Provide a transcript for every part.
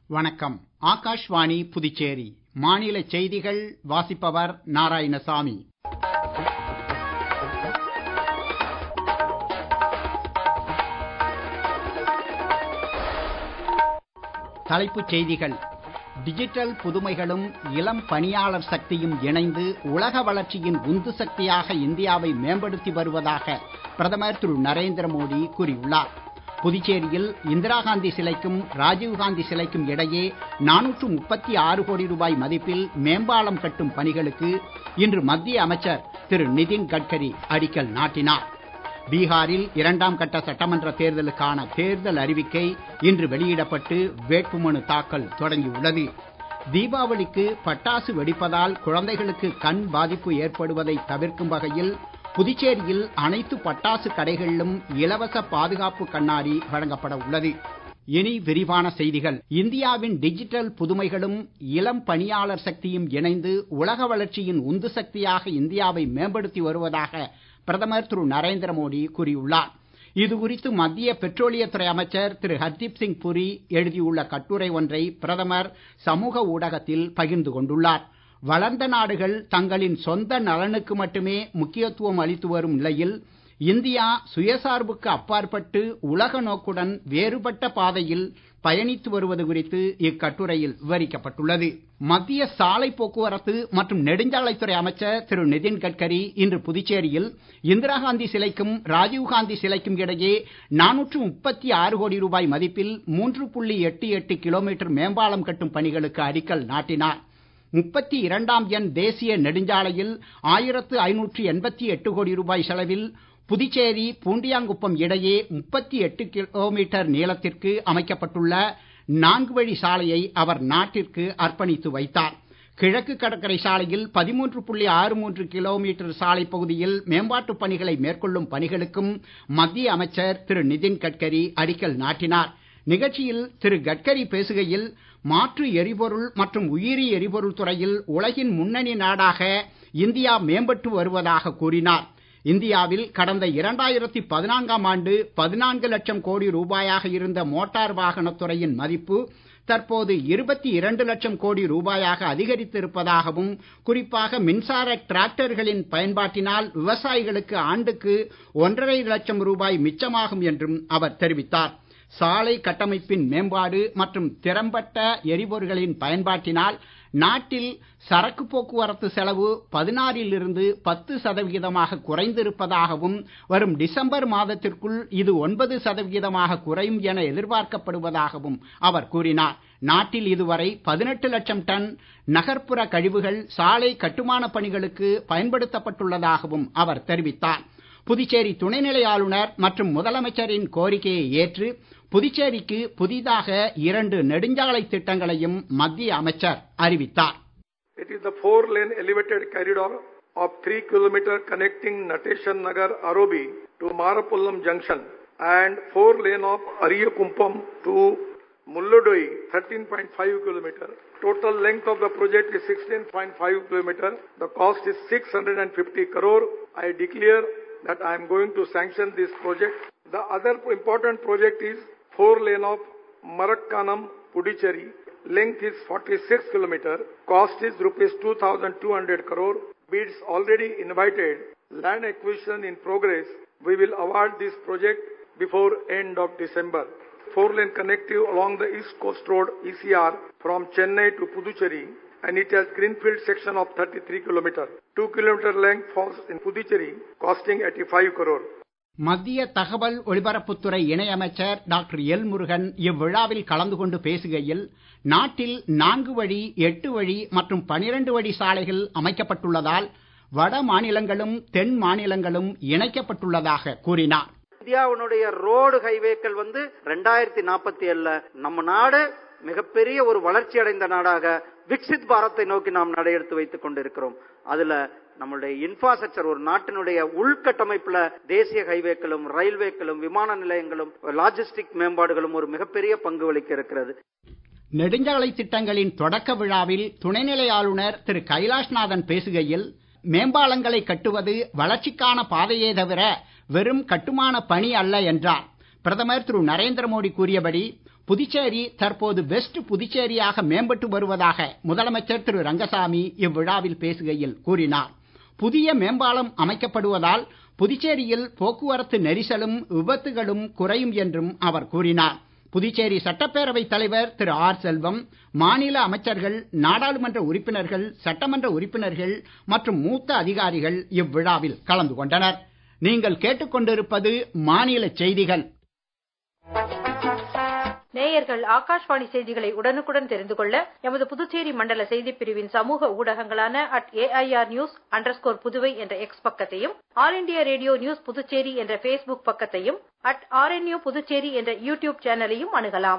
வணக்கம் ஆகாஷ்வாணி புதுச்சேரி மாநில செய்திகள் வாசிப்பவர் நாராயணசாமி தலைப்புச் செய்திகள் டிஜிட்டல் புதுமைகளும் இளம் பணியாளர் சக்தியும் இணைந்து உலக வளர்ச்சியின் உந்து சக்தியாக இந்தியாவை மேம்படுத்தி வருவதாக பிரதமர் திரு நரேந்திர மோடி கூறியுள்ளார் புதுச்சேரியில் இந்திரா காந்தி சிலைக்கும் ராஜீவ்காந்தி சிலைக்கும் இடையே நானூற்று முப்பத்தி ஆறு கோடி ரூபாய் மதிப்பில் மேம்பாலம் கட்டும் பணிகளுக்கு இன்று மத்திய அமைச்சர் திரு நிதின் கட்கரி அடிக்கல் நாட்டினார் பீகாரில் இரண்டாம் கட்ட சட்டமன்ற தேர்தலுக்கான தேர்தல் அறிவிக்கை இன்று வெளியிடப்பட்டு வேட்புமனு தாக்கல் தொடங்கியுள்ளது தீபாவளிக்கு பட்டாசு வெடிப்பதால் குழந்தைகளுக்கு கண் பாதிப்பு ஏற்படுவதை தவிர்க்கும் வகையில் புதுச்சேரியில் அனைத்து பட்டாசு கடைகளிலும் இலவச பாதுகாப்பு கண்ணாடி வழங்கப்பட உள்ளது இனி விரிவான செய்திகள் இந்தியாவின் டிஜிட்டல் புதுமைகளும் இளம் பணியாளர் சக்தியும் இணைந்து உலக வளர்ச்சியின் உந்து சக்தியாக இந்தியாவை மேம்படுத்தி வருவதாக பிரதமர் திரு நரேந்திர மோடி கூறியுள்ளார் இது குறித்து மத்திய பெட்ரோலியத்துறை அமைச்சர் திரு ஹர்தீப் சிங் புரி எழுதியுள்ள கட்டுரை ஒன்றை பிரதமர் சமூக ஊடகத்தில் பகிர்ந்து கொண்டுள்ளார் வளர்ந்த நாடுகள் தங்களின் சொந்த நலனுக்கு மட்டுமே முக்கியத்துவம் அளித்து வரும் நிலையில் இந்தியா சுயசார்புக்கு அப்பாற்பட்டு உலக நோக்குடன் வேறுபட்ட பாதையில் பயணித்து வருவது குறித்து இக்கட்டுரையில் விவரிக்கப்பட்டுள்ளது மத்திய சாலை போக்குவரத்து மற்றும் நெடுஞ்சாலைத்துறை அமைச்சர் திரு நிதின் கட்கரி இன்று புதுச்சேரியில் இந்திரா காந்தி சிலைக்கும் ராஜீவ்காந்தி சிலைக்கும் இடையே நானூற்று முப்பத்தி ஆறு கோடி ரூபாய் மதிப்பில் மூன்று புள்ளி எட்டு எட்டு கிலோமீட்டர் மேம்பாலம் கட்டும் பணிகளுக்கு அடிக்கல் நாட்டினார் முப்பத்தி இரண்டாம் எண் தேசிய நெடுஞ்சாலையில் ஆயிரத்து ஐநூற்று எண்பத்தி எட்டு கோடி ரூபாய் செலவில் புதுச்சேரி பூண்டியாங்குப்பம் இடையே முப்பத்தி எட்டு கிலோமீட்டர் நீளத்திற்கு அமைக்கப்பட்டுள்ள நான்கு வழி சாலையை அவர் நாட்டிற்கு அர்ப்பணித்து வைத்தார் கிழக்கு கடற்கரை சாலையில் பதிமூன்று புள்ளி ஆறு மூன்று கிலோமீட்டர் சாலை பகுதியில் மேம்பாட்டுப் பணிகளை மேற்கொள்ளும் பணிகளுக்கும் மத்திய அமைச்சர் திரு நிதின் கட்கரி அடிக்கல் நாட்டினார் நிகழ்ச்சியில் திரு கட்கரி பேசுகையில் மாற்று எரிபொருள் மற்றும் உயிரி எரிபொருள் துறையில் உலகின் முன்னணி நாடாக இந்தியா மேம்பட்டு வருவதாக கூறினார் இந்தியாவில் கடந்த இரண்டாயிரத்தி பதினான்காம் ஆண்டு பதினான்கு லட்சம் கோடி ரூபாயாக இருந்த மோட்டார் வாகனத் துறையின் மதிப்பு தற்போது இருபத்தி இரண்டு லட்சம் கோடி ரூபாயாக அதிகரித்திருப்பதாகவும் குறிப்பாக மின்சார டிராக்டர்களின் பயன்பாட்டினால் விவசாயிகளுக்கு ஆண்டுக்கு ஒன்றரை லட்சம் ரூபாய் மிச்சமாகும் என்றும் அவர் தெரிவித்தார் சாலை கட்டமைப்பின் மேம்பாடு மற்றும் திறம்பட்ட எரிபொருள்களின் பயன்பாட்டினால் நாட்டில் சரக்கு போக்குவரத்து செலவு பதினாறில் இருந்து பத்து சதவிகிதமாக குறைந்திருப்பதாகவும் வரும் டிசம்பர் மாதத்திற்குள் இது ஒன்பது சதவிகிதமாக குறையும் என எதிர்பார்க்கப்படுவதாகவும் அவர் கூறினார் நாட்டில் இதுவரை பதினெட்டு லட்சம் டன் நகர்ப்புற கழிவுகள் சாலை கட்டுமான பணிகளுக்கு பயன்படுத்தப்பட்டுள்ளதாகவும் அவர் தெரிவித்தார் புதுச்சேரி துணைநிலை ஆளுநர் மற்றும் முதலமைச்சரின் கோரிக்கையை ஏற்று புதுச்சேரிக்கு புதிதாக இரண்டு நெடுஞ்சாலை திட்டங்களையும் மத்திய அமைச்சர் அறிவித்தார் It is the four-lane elevated corridor of 3 km connecting Nateshan Nagar Arobi to Marapullam Junction and four-lane of Ariyakumpam to Mulludoi 13.5 km. Total length of the project is 16.5 km. The cost is 650 crore. I declare that I am going to sanction this project. The other important project is four-lane of Marakkanam Puducherry Length is 46 km. Cost is rupees 2,200 crore. Bids already invited. Land acquisition in progress. We will award this project before end of December. Four-lane connective along the East Coast Road ECR from Chennai to Puducherry and it has greenfield section of 33 km. 2 km length falls in Puducherry costing 85 crore. மத்திய தகவல் ஒலிபரப்புத்துறை இணையமைச்சர் doctor L Murugan இவ்விழாவில் கலந்து கொண்டு பேசுகையில் நாட்டில் நான்கு வழி எட்டு வழி மற்றும் பனிரெண்டு வழி சாலைகள் அமைக்கப்பட்டுள்ளதால் வட மாநிலங்களும் தென் மாநிலங்களும் இணைக்கப்பட்டுள்ளதாக கூறினார் இந்தியாவினுடைய ரோடு ஹைவேக்கள் வந்து ரெண்டாயிரத்தி நாற்பத்தி ஏழுல நம்ம நாடு மிகப்பெரிய ஒரு வளர்ச்சி அடைந்த நாடாக விக்சித் பாரத்தை நோக்கி நாம் நடையெடுத்து வைத்துக் கொண்டிருக்கிறோம் அதுல நம்மளுடைய இன்ஃப்ராஸ்ட்ரக்சர் ஒரு நாட்டினுடைய உள்கட்டமைப்புல தேசிய ஹைவேக்களும் ரயில்வேக்களும் விமான நிலையங்களும் லாஜிஸ்டிக் மேம்பாடுகளும் ஒரு மிகப்பெரிய பங்கு வகிக்க இருக்கிறது நெடுஞ்சாலை திட்டங்களின் தொடக்க விழாவில் துணைநிலை ஆளுநர் திரு கைலாஷ்நாதன் பேசுகையில் மேம்பாலங்களை கட்டுவது வளர்ச்சிக்கான பாதையே தவிர வெறும் கட்டுமான பணி அல்ல என்றார் பிரதமர் திரு நரேந்திர மோடி கூறியபடி புதுச்சேரி தற்போது வெஸ்ட் புதுச்சேரியாக மேம்பட்டு வருவதாக முதலமைச்சர் திரு ரங்கசாமி இவ்விழாவில் பேசுகையில் கூறினார் புதிய மேம்பாலம் அமைக்கப்படுவதால் புதுச்சேரியில் போக்குவரத்து நெரிசலும் விபத்துகளும் குறையும் என்றும் அவர் கூறினார் புதுச்சேரி சட்டப்பேரவைத் தலைவர் திரு ஆர் செல்வம் மாநில அமைச்சர்கள் நாடாளுமன்ற உறுப்பினர்கள் சட்டமன்ற உறுப்பினர்கள் மற்றும் மூத்த அதிகாரிகள் இவ்விழாவில் கலந்து கொண்டனர் நீங்கள் கேட்டுக்கொண்டிருப்பது மாநில செய்திகள் நேயர்கள் ஆகாஷ்வாணி செய்திகளை உடனுக்குடன் தெரிந்து கொள்ள எமது புதுச்சேரி மண்டல செய்திப் பிரிவின் சமூக ஊடகங்களான at AIR news underscore Puduvai என்ற எக்ஸ் பக்கத்தையும் All India Radio news Puducherry என்ற ஃபேஸ்புக் பக்கத்தையும் அட் ஆர்என்யூ புதுச்சேரி என்ற யூடியூப் சேனலையும் அணுகலாம்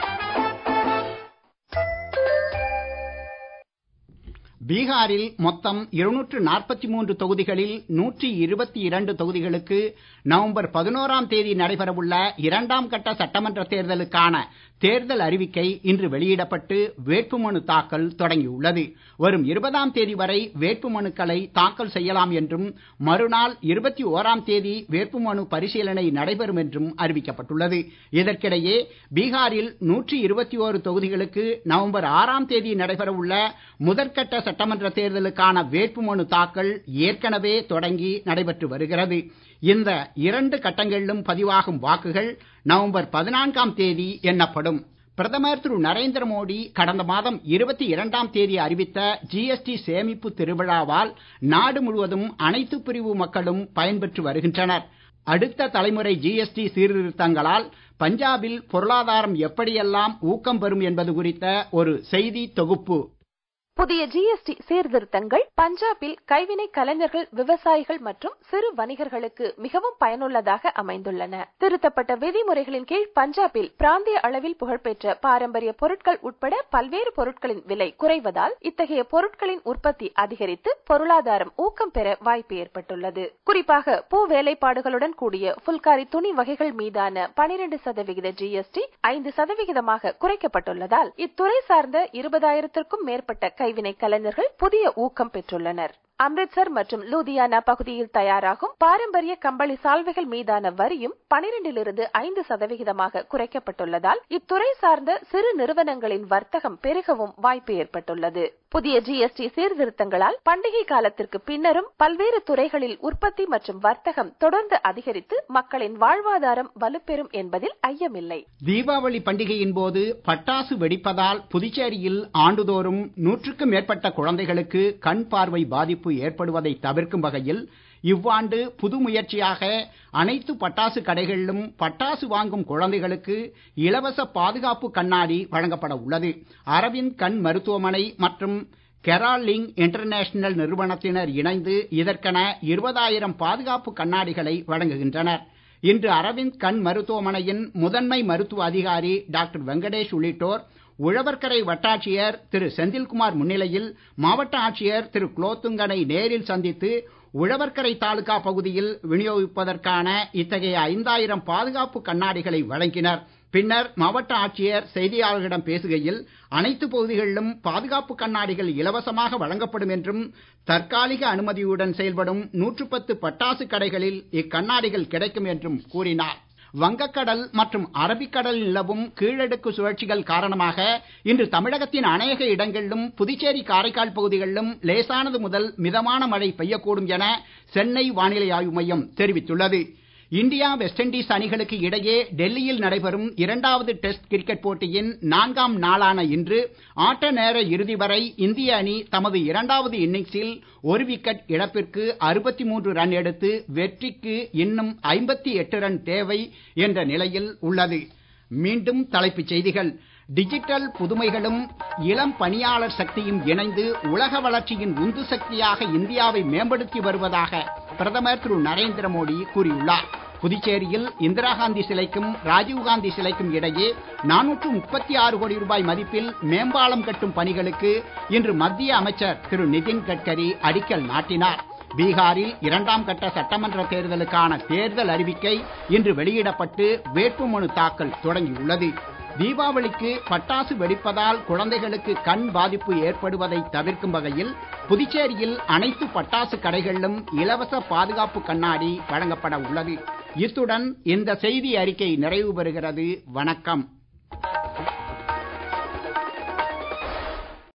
பீகாரில் மொத்தம் இருநூற்று நாற்பத்தி மூன்று தொகுதிகளில் நூற்றி இருபத்தி இரண்டு தொகுதிகளுக்கு நவம்பர் பதினோராம் தேதி நடைபெறவுள்ள இரண்டாம் கட்ட சட்டமன்ற தேர்தலுக்கான தேர்தல் அறிவிக்கை இன்று வெளியிடப்பட்டு வேட்புமனு தாக்கல் தொடங்கியுள்ளது வரும் இருபதாம் தேதி வரை வேட்புமனுக்களை தாக்கல் செய்யலாம் என்றும் மறுநாள் இருபத்தி ஓராம் தேதி வேட்புமனு பரிசீலனை நடைபெறும் என்றும் அறிவிக்கப்பட்டுள்ளது இதற்கிடையே பீகாரில் நூற்றி இருபத்தி ஓரு தொகுதிகளுக்கு நவம்பர் ஆறாம் தேதி நடைபெறவுள்ள முதற்கட்ட சட்டமன்ற தேர்தலுக்கான வேட்புமனு தாக்கல் ஏற்கனவே தொடங்கி நடைபெற்று வருகிறது இந்த இரண்டு கட்டங்களிலும் பதிவாகும் வாக்குகள் நவம்பர் பதினான்காம் தேதி எண்ணப்படும் பிரதமர் திரு நரேந்திர மோடி கடந்த மாதம் இருபத்தி இரண்டாம் தேதி அறிவித்த ஜிஎஸ்டி சேமிப்பு திருவிழாவால் நாடு முழுவதும் அனைத்து பிரிவு மக்களும் பயன்பெற்று வருகின்றனர் அடுத்த தலைமுறை ஜிஎஸ்டி சீர்திருத்தங்களால் பஞ்சாபில் பொருளாதாரம் எப்படியெல்லாம் ஊக்கம் பெறும் என்பது குறித்த ஒரு செய்தி தொகுப்பு புதிய ஜிஎஸ்டி சீர்திருத்தங்கள் பஞ்சாபில் கைவினை கலைஞர்கள் விவசாயிகள் மற்றும் சிறு வணிகர்களுக்கு மிகவும் பயனுள்ளதாக அமைந்துள்ளன திருத்தப்பட்ட விதிமுறைகளின் கீழ் பஞ்சாபில் பிராந்திய அளவில் புகழ்பெற்ற பாரம்பரிய பொருட்கள் உட்பட பல்வேறு பொருட்களின் விலை குறைவதால் இத்தகைய பொருட்களின் உற்பத்தி அதிகரித்து பொருளாதாரம் ஊக்கம் பெற வாய்ப்பு ஏற்பட்டுள்ளது குறிப்பாக பூ வேலைப்பாடுகளுடன் கூடிய புல்காரி துணி வகைகள் மீதான பனிரெண்டு சதவிகித ஜிஎஸ்டி ஐந்து சதவிகிதமாக குறைக்கப்பட்டுள்ளதால் இத்துறை சார்ந்த இருபதாயிரத்திற்கும் மேற்பட்ட கைவினை கலைஞர்கள் புதிய ஊக்கம் பெற்றுள்ளனர் அம்ரித்சர் மற்றும் லூதியானா பகுதியில் தயாராகும் பாரம்பரிய கம்பளி சால்வைகள் மீதான வரியும் பனிரெண்டிலிருந்து ஐந்து சதவிகிதமாக குறைக்கப்பட்டுள்ளதால் இத்துறை சார்ந்த சிறு நிறுவனங்களின் வர்த்தகம் பெருகவும் வாய்ப்பு ஏற்பட்டுள்ளது புதிய ஜிஎஸ்டி சீர்திருத்தங்களால் பண்டிகை காலத்திற்கு பின்னரும் பல்வேறு துறைகளில் உற்பத்தி மற்றும் வர்த்தகம் தொடர்ந்து அதிகரித்து மக்களின் வாழ்வாதாரம் வலுப்பெறும் என்பதில் ஐயமில்லை தீபாவளி பண்டிகையின் போது பட்டாசு வெடிப்பதால் புதுச்சேரியில் ஆண்டுதோறும் நூற்றுக்கும் மேற்பட்ட குழந்தைகளுக்கு கண் பார்வை பாதிப்பு ஏற்படுவதை தவிர்க்கும் வகையில் இவ்வாண்டு புது முயற்சியாக அனைத்து பட்டாசு கடைகளிலும் பட்டாசு வாங்கும் குழந்தைகளுக்கு இலவச பாதுகாப்பு கண்ணாடி வழங்கப்பட உள்ளது அரவிந்த் கண் மருத்துவமனை மற்றும் கெராலிங் இன்டர்நேஷனல் நிறுவனத்தினர் இணைந்து இதற்கென இருபதாயிரம் பாதுகாப்பு கண்ணாடிகளை வழங்குகின்றனர் இன்று அரவிந்த் கண் மருத்துவமனையின் முதன்மை மருத்துவ அதிகாரி டாக்டர் வெங்கடேஷ் உள்ளிட்டோர் உழவர்கரை வட்டாட்சியர் திரு செந்தில்குமார் முன்னிலையில் மாவட்ட ஆட்சியர் திரு குலோத்துங்கனை நேரில் சந்தித்து உழவர்கரை தாலுகா பகுதியில் விநியோகிப்பதற்கான இத்தகைய ஐந்தாயிரம் பாதுகாப்பு கண்ணாடிகளை வழங்கினர் பின்னர் மாவட்ட ஆட்சியர் செய்தியாளர்களிடம் பேசுகையில் அனைத்து பகுதிகளிலும் பாதுகாப்பு கண்ணாடிகள் இலவசமாக வழங்கப்படும் என்றும் தற்காலிக அனுமதியுடன் செயல்படும் நூற்று பத்து பட்டாசு கடைகளில் இக்கண்ணாடிகள் கிடைக்கும் என்றும் கூறினார் வங்கக்கடல் மற்றும் அரபிக்கடலில் நிலவும் கீழடுக்கு சுழற்சிகள் காரணமாக இன்று தமிழகத்தின் அநேக இடங்களிலும் புதுச்சேரி காரைக்கால் பகுதிகளிலும் லேசானது முதல் மிதமான மழை பெய்யக்கூடும் என சென்னை வானிலை ஆய்வு மையம் தெரிவித்துள்ளது இந்தியா வெஸ்ட் இண்டீஸ் அணிகளுக்கு இடையே டெல்லியில் நடைபெறும் இரண்டாவது டெஸ்ட் கிரிக்கெட் போட்டியின் நான்காம் நாளான இன்று ஆட்ட நேர இறுதி வரை இந்திய அணி தமது இரண்டாவது இன்னிங்ஸில் ஒரு விக்கெட் இழப்பிற்கு அறுபத்தி மூன்று ரன் எடுத்து வெற்றிக்கு இன்னும் ஐம்பத்தி எட்டு ரன் தேவை என்ற நிலையில் உள்ளது மீண்டும் தலைப்புச் செய்திகள் டிஜிட்டல் புதுமைகளும் இளம் பணியாளர் சக்தியும் இணைந்து உலக வளர்ச்சியின் உந்து சக்தியாக இந்தியாவை மேம்படுத்தி வருவதாக பிரதமர் திரு நரேந்திர மோடி கூறியுள்ளார் புதுச்சேரியில் இந்திரா காந்தி சிலைக்கும் ராஜீவ்காந்தி சிலைக்கும் இடையே நானூற்று முப்பத்தி ஆறு கோடி ரூபாய் மதிப்பில் மேம்பாலம் கட்டும் பணிகளுக்கு இன்று மத்திய அமைச்சர் திரு நிதின் கட்கரி அடிக்கல் நாட்டினார் பீகாரில் இரண்டாம் கட்ட சட்டமன்ற தேர்தலுக்கான தேர்தல் அறிவிக்கை இன்று வெளியிடப்பட்டு வேட்புமனு தாக்கல் தொடங்கியுள்ளது தீபாவளிக்கு பட்டாசு வெடிப்பதால் குழந்தைகளுக்கு கண் பாதிப்பு ஏற்படுவதை தவிர்க்கும் வகையில் புதுச்சேரியில் அனைத்து பட்டாசு கடைகளிலும் இலவச பாதுகாப்பு கண்ணாடி வழங்கப்பட உள்ளது இத்துடன் இந்த செய்தி அறிக்கை நிறைவு பெறுகிறது வணக்கம்